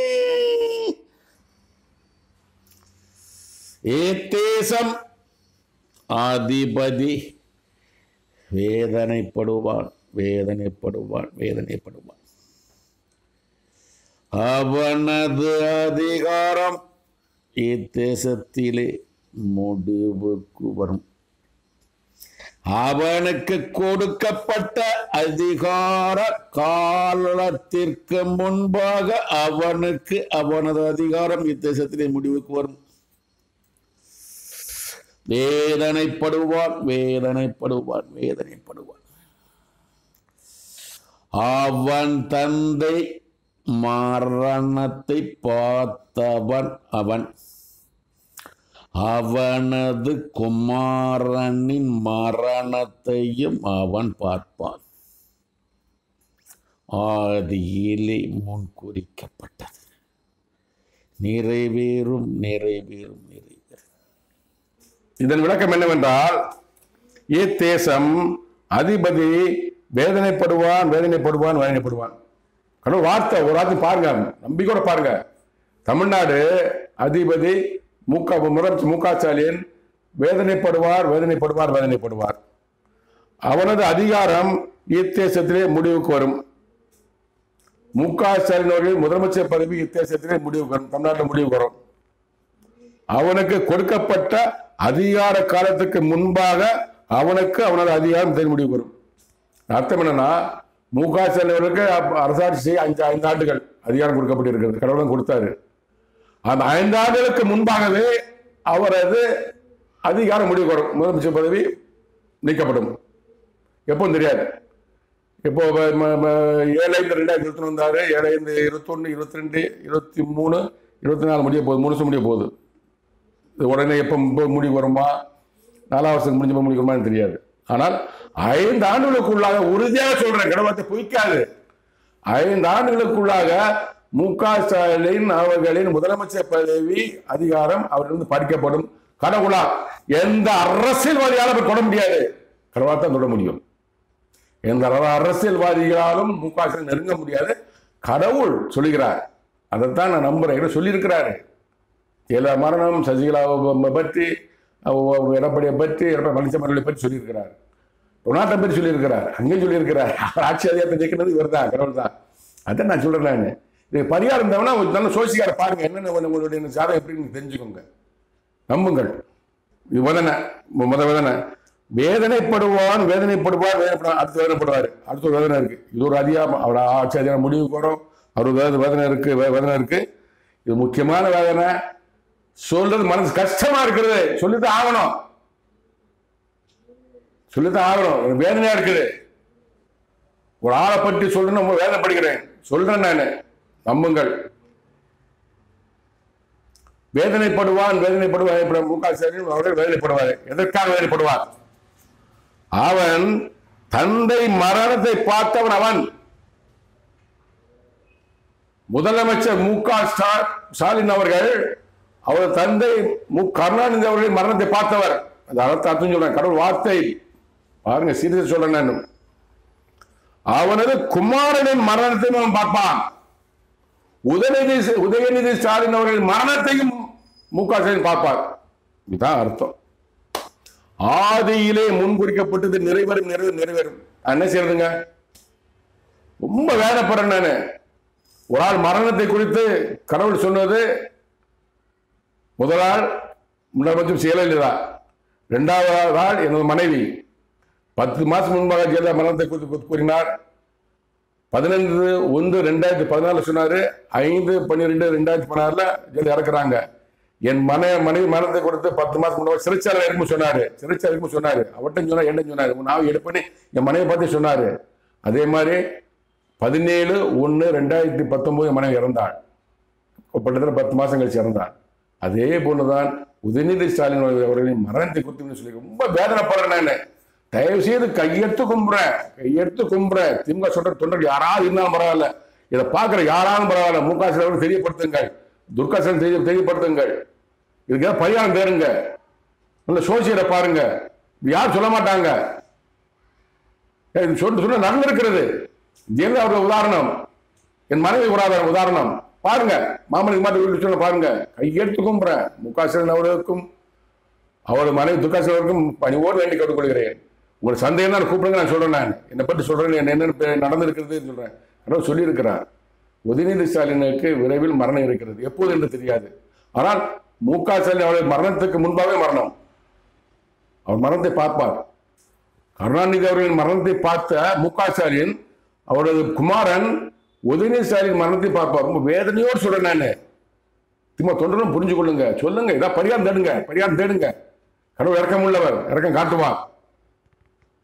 ஏத்தேசம் அதிபதி வேதனைப்படுவான் வேதனைப்படுவான் வேதனைப்படுவான் அவனது அதிகாரம் இத்தேசத்திலே முடிவுக்கு வரும் அவனுக்கு கொடுக்கப்பட்ட அதிகார காலத்திற்கு முன்பாக அவனுக்கு அவனது அதிகாரம் இத்தேசத்திலே முடிவுக்கு வரும் வேதனைப்படுவான் வேதனைப்படுவான் வேதனைப்படுவான் அவன் தந்தை மரணத்தை பார்த்தவன் அவன் அவனது குமாரனின் மரணத்தையும் அவன் பார்ப்பான் ஆதியிலே முன் குறிக்கப்பட்டது நிறைவேறும் நிறைவேறும் நிறைவேறும் இதன் விளக்கம் என்னவென்றால் தேசம் அதிபதி வேதனைப்படுவான் வேதனைப்படுவான் வேதனைப்படுவான் கடவுள் வார்த்தை ஒரு வார்த்தை பாருங்க நம்பிக்கையோட பாருங்க தமிழ்நாடு அதிபதி முக முதலமைச்சர் மு க ஸ்டாலின் வேதனைப்படுவார் வேதனைப்படுவார் வேதனைப்படுவார் அவனது அதிகாரம் இத்தேசத்திலே முடிவுக்கு வரும் மு க ஸ்டாலின் அவர்கள் முதலமைச்சர் பதவி இத்தேசத்திலே முடிவுக்கு வரும் தமிழ்நாட்டில் முடிவுக்கு வரும் அவனுக்கு கொடுக்கப்பட்ட அதிகார காலத்துக்கு முன்பாக அவனுக்கு அவனது அதிகாரம் தெரிய முடிவு வரும் அர்த்தம் என்னன்னா மு க ஸ்டாலின் அவர்களுக்கு அப்ப அரசாட்சி செய்ய ஐந்து ஐந்து ஆண்டுகள் அதிகாரம் கொடுக்கப்பட்டிருக்கிறது கடவுளும் கொடுத்தாரு அந்த ஐந்து ஆண்டுகளுக்கு முன்பாகவே அவரது அதிகாரம் முடிவு வரும் முதலமைச்சர் பதவி நீக்கப்படும் எப்பவும் தெரியாது இப்போ ம- ம- ம- ஏழு ஐந்து ரெண்டாயிரத்தி இருபத்தி வந்தாரு ஏழு ஐந்து இருபத்தொன்று இருபத்தி ரெண்டு இருபத்தி மூணு இருபத்தி நாலு முடிய போகுது மூணு வருஷம் முடிய போகுது இது உடனே எப்போ இப்போ முடிவு வருமா நாலாம் வருஷம் முடிஞ்ச போது முடிவு வருமான்னு தெரியாது ஆனால் ஐந்து ஆண்டுகளுக்குள்ளாக உறுதியாக சொல்றேன் கடவுளத்தை பொய்க்காது ஐந்து ஆண்டுகளுக்குள்ளாக மு க ஸ்டாலின் அவர்களின் முதலமைச்சர் பதவி அதிகாரம் அவரிடம் பறிக்கப்படும் கடவுளா எந்த அரசியல்வாதியாலும் அப்படி தொட முடியாது கடவுளா தான் தொட முடியும் எந்த அர- அரசியல்வாதிகளாலும் மு க ஸ்டாலின் நெருங்க முடியாது கடவுள் சொல்லுகிறார் அதைத்தான் நான் நம்புறேன் ஏன்னா சொல்லியிருக்கிறாரு ஜெயலலிதா மரணம் சசிகலாவை பற்றி அவ- எடப்பாடியை பற்றி எடப்பாடி பழனிசாமி பற்றி சொல்லியிருக்கிறார் டொனாட்டை பற்றி சொல்லியிருக்கிறார் அங்கேயும் சொல்லியிருக்கிறார் அவர் ஆட்சி அதிகாரத்தை ஜெயிக்கிறது இவர் தான் கடவுள் தான் அதான் நான் சொல்றேன் நான் இது பரிகாரம் இருந்தவனா ஒரு நல்ல சோசிக்கார பாருங்க என்னென்ன உங்க- உங்களுடைய சாதம் எப்படின்னு தெரிஞ்சுக்கோங்க நம்புங்கள் இது வதனை மு- முத வதனை வேதனைப்படுவான் வேதனைப்படுவார் வேதனைப்படுவான் அடுத்து வேதனைப்படுவார் அடுத்த ஒரு வேதனை இருக்கு இது ஒரு அதிகாரம் அவர் ஆட்சி அதிகாரம் முடிவுக்கு வரும் அவர் வேத வேதனை இருக்கு வே- வேதனை இருக்கு இது முக்கியமான வேதனை சொல்றது மனசு கஷ்டமா இருக்கிறது சொல்லித்தான் ஆகணும் சொல்லித்தான் ஆகணும் எனக்கு வேதனையா இருக்குது ஒரு ஆளை பற்றி சொல்லணும் ரொம்ப வேதனைப்படுகிறேன் சொல்றேன் நான் நம்புங்கள் வேதனைப்படுவான் வேதனைப்படுவான் வேதனைப்படுவான். மு க ஸ்டாலின் அவர்கள் வேதனைப்படுவார் எதற்காக வேதனைப்படுவார் அவன் தந்தை மரணத்தை பார்த்தவன் அவன் முதலமைச்சர் மு க ஸ்டா- ஸ்டாலின் அவர்கள் அவர் தந்தை மு கருணாநிதி அவர்களின் மரணத்தை பார்த்தவர் அந்த அர்த்தம் அர்த்தம் சொல்றேன் கடவுள் வார்த்தை பாருங்க சீரியஸ் சொல்றேன் நான் அவனது குமாரனின் மரணத்தையும் அவன் பார்ப்பான் உதயநிதி உதயநிதி ஸ்டாலின் அவர்களின் மரணத்தையும் மு க ஸ்டாலின் பார்ப்பார் இதுதான் அர்த்தம் ஆதியிலே முன்குறிக்கப்பட்டது நிறைவேறும் நிறைவேறும் நிறைவேறும் நான் என்ன செய்யறதுங்க ரொம்ப வேதப்படுறேன் நானு ஒரு ஆள் மரணத்தை குறித்து கடவுள் சொன்னது முதல் ஆள் முதலமைச்சர் ஜெயலலிதா இரண்டாவது ஆள் எனது மனைவி பத்து மாசம் முன்பாக ஜெயலலிதா மரணத்தை குறித்து கூறினார் பதினைந்து ஒன்று ரெண்டாயிரத்தி பதினாலு சொன்னாரு ஐந்து பன்னிரெண்டு ரெண்டாயிரத்தி பதினாறுல ஜெயலலிதா இறக்குறாங்க என் மன மனைவி மரணத்தை கொடுத்து பத்து மாசம் முன்னாடி சிறைச்சாலை இருக்கும் சொன்னாரு சிறைச்சாலை இருக்கும் சொன்னாரு அவட்டும் சொன்னார் என்ன சொன்னாரு உன் நாவை எடுப்பேன்னு என் மனைவி பார்த்து சொன்னாரு அதே மாதிரி பதினேழு ஒன்று ரெண்டாயிரத்தி பத்தொன்பது என் மனைவி இறந்தாள் கிட்டத்தட்ட பத்து மாசம் கழிச்சு இறந்தாள் அதே போலதான் உதயநிதி ஸ்டாலின் அவர்களின் மரணத்தை குறித்து சொல்லி ரொம்ப வேதனைப்படுறேன் நான் தயவு செய்து கையெடுத்து கும்புறேன் கையெடுத்து கும்புறேன் திமுக சொல்ற தொண்டர்கள் யாராவது இருந்தாலும் பரவாயில்ல இதை பார்க்குற யாராலும் பரவாயில்ல மு க ஸ்டாலின் அவர்கள் தெரியப்படுத்துங்கள் துர்கா ஸ்டாலின் தெரிய தெரியப்படுத்துங்கள் இதுக்கு ஏதாவது பரிகாரம் தேருங்க நல்ல சோசியரை பாருங்க இது யாரும் சொல்ல மாட்டாங்க ஏய், இது சொல்லி சொன்ன நடந்திருக்கிறது ஜெயலலிதா அவர்கள் உதாரணம் என் மனைவி உதாரணம் உதாரணம் பாருங்க மாமனுக்கு மாட்டு வீட்டு சொல்ல பாருங்க கையெடுத்து கும்புறேன் மு க ஸ்டாலின் அவர்களுக்கும் அவரது மனைவி துர்கா ஸ்டாலின் அவர்களுக்கும் பணிவோடு வேண்டி கேட்டுக்கொள்கிறேன் உங்களுக்கு சந்தேகம் தான் கூப்பிடுங்க நான் சொல்றேன் நான் என்னை பற்றி சொல்றேன் என்ன என்னென்ன நடந்திருக்கிறது சொல்றேன் ஆனால் சொல்லியிருக்கிறார் உதயநிதி ஸ்டாலினுக்கு விரைவில் மரணம் இருக்கிறது எப்போது என்று தெரியாது ஆனால் மு க ஸ்டாலின் அவருடைய மரணத்துக்கு முன்பாகவே மரணம் அவர் மரணத்தை பார்ப்பார் கருணாநிதி அவர்களின் மரணத்தை பார்த்த மு க ஸ்டாலின் அவரது குமாரன் உதயநிதி ஸ்டாலின் மரணத்தை பார்ப்பார் ரொம்ப வேதனையோடு சொல்றேன் நான் திரும்ப தொண்டரும் புரிஞ்சு கொள்ளுங்க சொல்லுங்க இதான் பரிகாரம் தேடுங்க பரிகாரம் தேடுங்க கடவுள் இறக்கம் உள்ளவர் இறக்கம் காட்டுவார்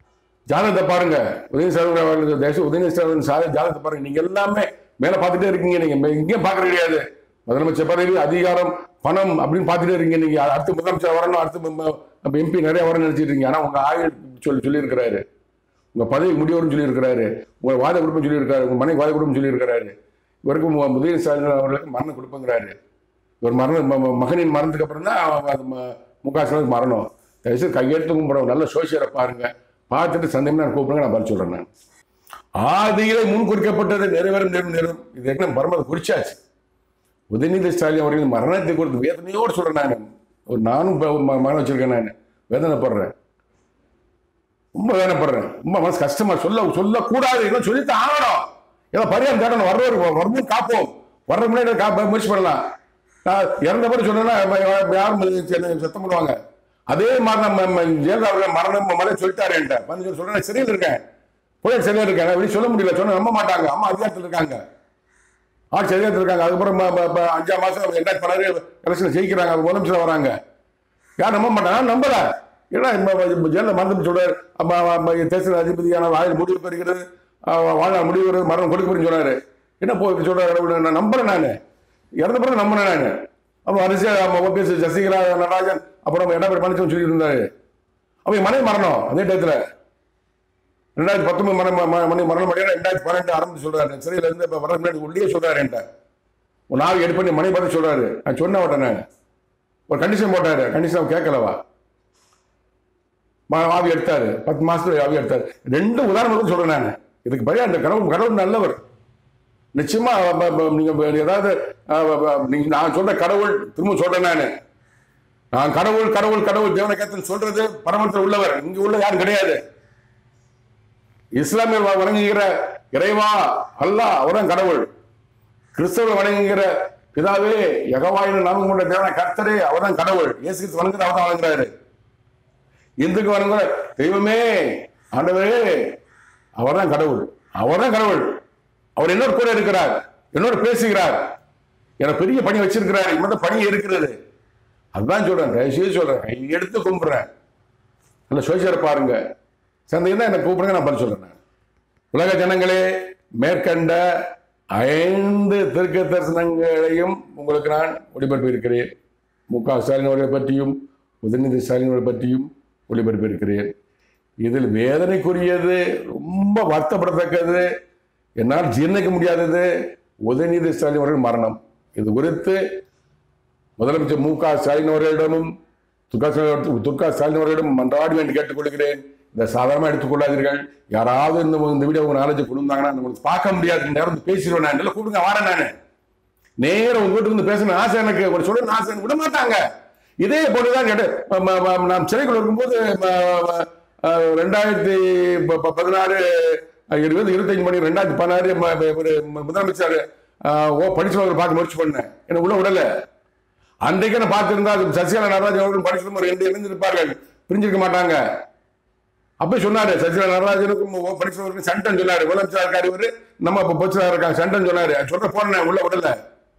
ஜாதகத்தை பாருங்க உதயநிதி ஸ்டாலின் அவர்கள் தேச உதயநிதி ஸ்டாலின் சாத ஜாதகத்தை பாருங்க நீங்க எல்லாமே மேல பார்த்துட்டே இருக்கீங்க நீங்க மே- இங்கேயும் பார்க்க கிடையாது முதலமைச்சர் பதவி அதிகாரம் பணம் அப்படின்னு பார்த்துட்டே இருக்கீங்க நீங்க அடுத்து முதலமைச்சர் வரணும் அடுத்து எம்பி நிறைய வரணும்னு நினைச்சிட்டு இருக்கீங்க ஆனா உங்க ஆயுள் சொல்லி சொல்லியிருக்கிறாரு உங்க பதவி முடிவுன்னு சொல்லியிருக்கிறாரு உங்க வாத கொடுப்புன்னு சொல்லியிருக்காரு உங்க மனைவி வாத கொடுப்புன்னு சொல்லியிருக்கிறாரு இவருக்கு மு- உதயநிதி ஸ்டாலின் அவர்களுக்கு மரணம் கொடுப்புங்கிறாரு இவர் மரணம் ம- ம- மகனின் மரணத்துக்கு அப்புறம் தான் அவ- அது ம- மு க ஸ்டாலின் மரணம் தயவுசெய்து கையெழுத்து கும்பிட நல்ல சோசியரை பாருங்க பார்த்துட்டு சந்தேகம் நான் கூப்பிடுங்க நான் பதில் சொல்றேன் நான் ஆதியிலே முன் குறிக்கப்பட்டது நிறைவேறும் நிறைவேறும் நிறைவேறும் இது என்ன பரமத குறிச்சாச்சு உதயநிதி ஸ்டாலின் அவர்கள் மரணத்தை கொடுத்து வேதனையோடு சொல்றேன் நான் ஒரு நானும் இப்ப ஒரு ம- மகன் வச்சிருக்கேன் நான் வேதனைப்படுறேன் ரொம்ப வேதனைப்படுறேன் ரொம்ப மனசு கஷ்டமா சொல்ல சொல்லக்கூடாது என்ன சொல்லித்தான் ஆகணும் ஏதோ பரிகாரம் தேடணும் வர்றவர் வரவும் காப்போம் வர்ற முன்னாடி காப்ப முயற்சி பண்ணலாம் நான் இறந்த பிறகு சொன்னேன்னா ம- யாரும் என்ன சத்தம் பண்ணுவாங்க அதே மாதிரி நம்ம நம்ம ஜெயலலிதா அவர்கள் மரணம் மலை சொல்லிட்டாரு என்கிட்ட வந்து சொல்லி சொல்றேன் சிறையில் இருக்கேன் புயல் சிறையில் இருக்கேன் நான் வெளியே சொல்ல முடியல சொன்ன நம்ப மாட்டாங்க அம்மா அதிகாரத்தில் இருக்காங்க ஆட்சி அதிகாரத்தில் இருக்காங்க அதுக்கப்புறம் ம- ம- ம- அஞ்சாம் மாசம் ரெண்டாயிரத்தி பதினாறு எலெக்ஷன் ஜெயிக்கிறாங்க அவங்க முதலமைச்சர் வராங்க யார் நம்ப மாட்டாங்க நான் நம்பல ஏன்னா ஜெயலலிதா மறந்து சொல்றாரு அப்ப அப்ப தேர்தல் அதிபதியான ஆயுள் முடிவு பெறுகிறது அஹ் வாழ்நாள் முடிவு பெறுகிறது, மரணம் கொடுக்கப்படுன்னு சொன்னாரு என்ன போ இப்படி சொல்றாரு கடவுள் நான் நம்புறேன் நான் இறந்த பிறகு நம்பினேன் நான் அப்போ அரசியல் ஓபிஎஸ் சசிகலா நடராஜன் அப்புறம் எடப்பாடி பழனிசாமி சொல்லி இருந்தாரு அப்ப என் மனைவி மரணம் அதே டயத்துல ரெண்டாயிரத்தி பத்தொன்பது மரணம் ம- மணி மரணம் அடையா ரெண்டாயிரத்தி பன்னெண்டு ஆரம்பிச்சு சொல்றாரு சிறையில இருந்து இப்ப வர முன்னாடி உள்ளே சொல்றாரு என்கிட்ட ஒரு நாள் எடு பண்ணி மணி பார்த்து சொல்றாரு நான் சொன்ன விட்டேன் நான் ஒரு கண்டிஷன் போட்டாரு கண்டிஷன் அவன் கேட்கலவா ம- ஆவி எடுத்தாரு பத்து மாசத்துல ஆவி எடுத்தாரு ரெண்டு உதாரணம் சொல்றேன் நான் இதுக்கு படி அந்த கடவுள் கடவுள் நல்லவர் நிச்சயமா ப- ப- நீங்க ப- ஏதாவது அஹ், ப- ப- நீங்க நான் சொல்ற கடவுள் திரும்ப சொல்றேன் நானு நான் கடவுள் கடவுள் கடவுள் தேவனக்கத்தில் சொல்றது பரமத்தில் உள்ளவர் இங்க உள்ள யாரும் கிடையாது இஸ்லாமியர் வ- வணங்குகிற இறைவா அல்லாஹ் அவர்தான் கடவுள் கிறிஸ்தவர் வணங்குகிற பிதாவே யகவாயின் நாமம் கொண்ட தேவன கர்த்தரே அவர்தான் கடவுள் இயேசு கிறிஸ்து வணங்குற அவர் தான் வணங்குறாரு இந்துக்கு வணங்குற தெய்வமே ஆண்டவரே அவர்தான் கடவுள் அவர்தான் கடவுள் அவர் என்னோட கூட இருக்கிறார் என்னோட பேசுகிறார் எனக்கு பெரிய பணி வச்சிருக்கிறார் இந்த பணி இருக்கிறது அதுதான் சொல்றேன் தயவுசெய்து சொல்றேன் கை எடுத்து கும்பிடுறேன் நல்ல சோசியரை பாருங்க சந்தையில் தான் எனக்கு கூப்பிடுங்க நான் பதில் சொல்றேன் நான். உலக ஜனங்களே மேற்கண்ட ஐந்து திருக்க தரிசனங்களையும் உங்களுக்கு நான் ஒளிபரப்பி இருக்கிறேன் மு க ஸ்டாலின் அவர்களை பற்றியும் உதயநிதி ஸ்டாலின் அவர்களை பற்றியும் ஒளிபரப்பி இருக்கிறேன் இதில் வேதனைக்குரியது ரொம்ப வருத்தப்படத்தக்கது என்னால் ஜீர்ணிக்க முடியாதது உதயநிதி ஸ்டாலின் அவர்கள் மரணம் இது குறித்து முதலமைச்சர் மு க ஸ்டாலின் அவர்களிடமும் துர்கா ஸ்டாலின் துர்கா ஸ்டாலின் அவர்களிடம் மன்றாடி வேண்டி கேட்டுக்கொள்கிறேன் இந்த சாதாரணமாக எடுத்துக்கொள்ளாதீர்கள் யாராவது இந்த இந்த வீடியோ உங்க நாலேஜ் கொடுத்தாங்கன்னா நம்மளுக்கு பார்க்க முடியாது நேரம் வந்து பேசிடுவேன் நான் இல்லை கூப்பிடுங்க வரேன் நான் நேரம் உங்க வீட்டுக்கு வந்து பேசணும் ஆசை எனக்கு ஒரு சொல்ல ஆசை எனக்கு விட மாட்டாங்க இதே போட்டுதான் எடு- ம- ம- ம- நாம் சிறைக்குள்ள இருக்கும்போது ம- ம- அஹ் ரெண்டாயிரத்தி ப- ப- பதினாறு அஹ் இருபது இருபத்தஞ்சு மணி ரெண்டாயிரத்தி பதினாறு ம- ம- ஒரு ம- முதலமைச்சர் அஹ், ஓ படிச்சவர்கள் பார்க்க முயற்சி பண்ணேன் என்ன உள்ள விடல அன்றைக்கு நான் பார்த்திருந்தா அது சசிகலா நடராஜன் அவர்கள் படிச்சது ஒரு ரெண்டு இணைந்திருப்பார்கள் பிரிஞ்சிருக்க மாட்டாங்க அப்ப சொன்னாரு சசிகலா நடராஜனுக்கும் ஓ படிச்சவருக்கும் சண்டன் சொன்னாரு முதலமைச்சர் இருக்காரு இவரு நம்ம இப்ப பொச்சலா இருக்காங்க சண்டன் சொன்னாரு அது சொல்ற போனேன் உள்ள விடல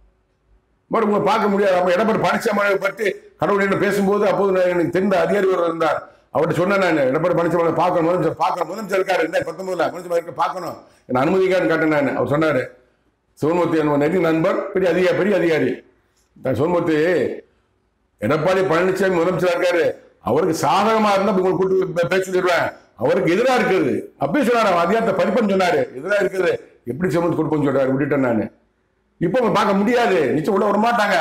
பட் உங்களை பார்க்க முடியாது அப்ப எடப்பாடி பழனிசாமி பற்றி கடவுள் என்ன பேசும்போது அப்போது நான் எனக்கு தெரிந்த அதிகாரி ஒருவர் இருந்தார் அவர்கிட்ட சொன்னேன் நான் எடப்பாடி பழனிசாமி பார்க்கணும் முதலமைச்சர் பார்க்கணும் முதலமைச்சர் இருக்காரு ரெண்டாயிரத்தி பத்தொன்பதுல முதலமைச்சர் இருக்க பார்க்கணும் என்ன அனுமதிக்கான்னு கேட்டேன் நான் அவர் சொன்னாரு சிவன்மூர்த்தி என் நெருங்கிய நண்பர் பெரிய அதிகாரி பெரிய அதிகாரி நான் சிவன்மூர்த்தி எடப்பாடி பழனிசாமி முதலமைச்சர் இருக்காரு அவருக்கு சாதகமா இருந்தா உங்களுக்கு கூட்டு பே- பேச சொல்லிடுவேன் அவருக்கு எதிரா இருக்குது அப்பயே சொன்னாரு அவன் அதிகாரத்தை பறிப்பேன்னு சொன்னாரு எதிரா இருக்குது எப்படி சிவன் கொடுப்பேன்னு சொல்றாரு விட்டுட்டேன் நான் இப்போ அவங்க பார்க்க முடியாது நிச்சயம் உள்ள வர மாட்டாங்க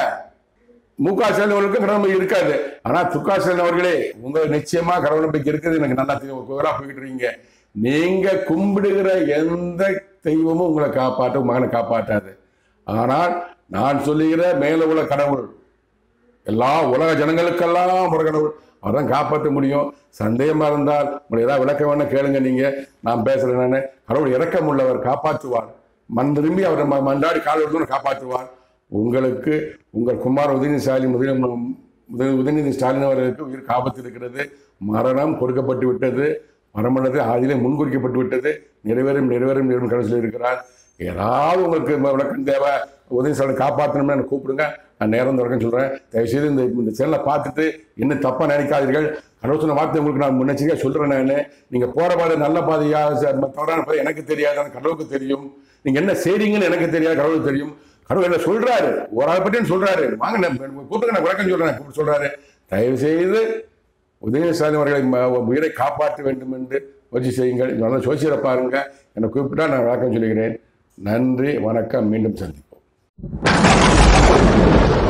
மு க ஸ்டாலின் அவர்களுக்கு கடவுள் நம்பிக்கை இருக்காது ஆனா துர்கா ஸ்டாலின் அவர்களே உங்க நிச்சயமா கடவுள் நம்பிக்கை இருக்குது எனக்கு நல்லா தெரியும் கோயிலா போய்கிட்டு இருக்கீங்க நீங்க கும்பிடுகிற எந்த தெய்வமும் உங்களை காப்பாற்ற உங்க மகனை காப்பாற்றாது ஆனால் நான் சொல்லுகிற மேல உள்ள கடவுள் எல்லா உலக ஜனங்களுக்கெல்லாம் ஒரு கடவுள் அவர்தான் காப்பாற்ற முடியும் சந்தேகமா இருந்தால் உங்களை ஏதாவது விளக்க வேணா கேளுங்க நீங்க நான் பேசுறேன் நான் கடவுள் இரக்கம் உள்ளவர் காப்பாற்றுவார் மண் திரும்பி அவர் ம- மன்றாடி கால் எடுத்து காப்பாற்றுவார் உங்களுக்கு உங்கள் குமார் உதயநிதி ஸ்டாலின் முதல் உதய- உதயநிதி ஸ்டாலின் அவர்களுக்கு உயிர் காப்பத்து இருக்கிறது மரணம் கொடுக்கப்பட்டு விட்டது மரணமானது ஆதியிலே முன்குறிக்கப்பட்டு விட்டது நிறைவேறும் நிறைவேறும் நிறைவேறும் கடவுள் சொல்லியிருக்கிறார் ஏதாவது உங்களுக்கு ம- விளக்கம் தேவை உதயசாலை காப்பாற்றணும்னு எனக்கு கூப்பிடுங்க நான் நேரம் தொடக்கம் சொல்கிறேன் தயவுசெய்து இந்த இந்த சேனலை பார்த்துட்டு என்ன தப்பாக நினைக்காதீர்கள் கடவுள் சொன்ன வார்த்தை உங்களுக்கு நான் முன்னெச்சரிக்கையாக சொல்கிறேன் நான் நீங்கள் போகிற பாதை நல்ல பாதையா ச- தவறான பாதை எனக்கு தெரியாது அந்த கடவுளுக்கு தெரியும் நீங்கள் என்ன செய்றீங்கன்னு எனக்கு தெரியாது கடவுளுக்கு தெரியும் கடவுள் என்ன சொல்கிறாரு ஒரு ஆளை பற்றியும் சொல்கிறாரு வாங்க நான் கூப்பிட்டுங்க நான் விளக்கம் சொல்கிறேன் கூப்பிட்டு சொல்கிறாரு தயவு செய்து உதயசாமி அவர்களை ம- உயிரை காப்பாற்ற வேண்டும் என்று முயற்சி செய்யுங்கள் நல்ல சோசியரை பாருங்க என்னை கூப்பிட்டா நான் விளக்கம் சொல்லுகிறேன் நன்றி வணக்கம் மீண்டும் சந்திப்போம்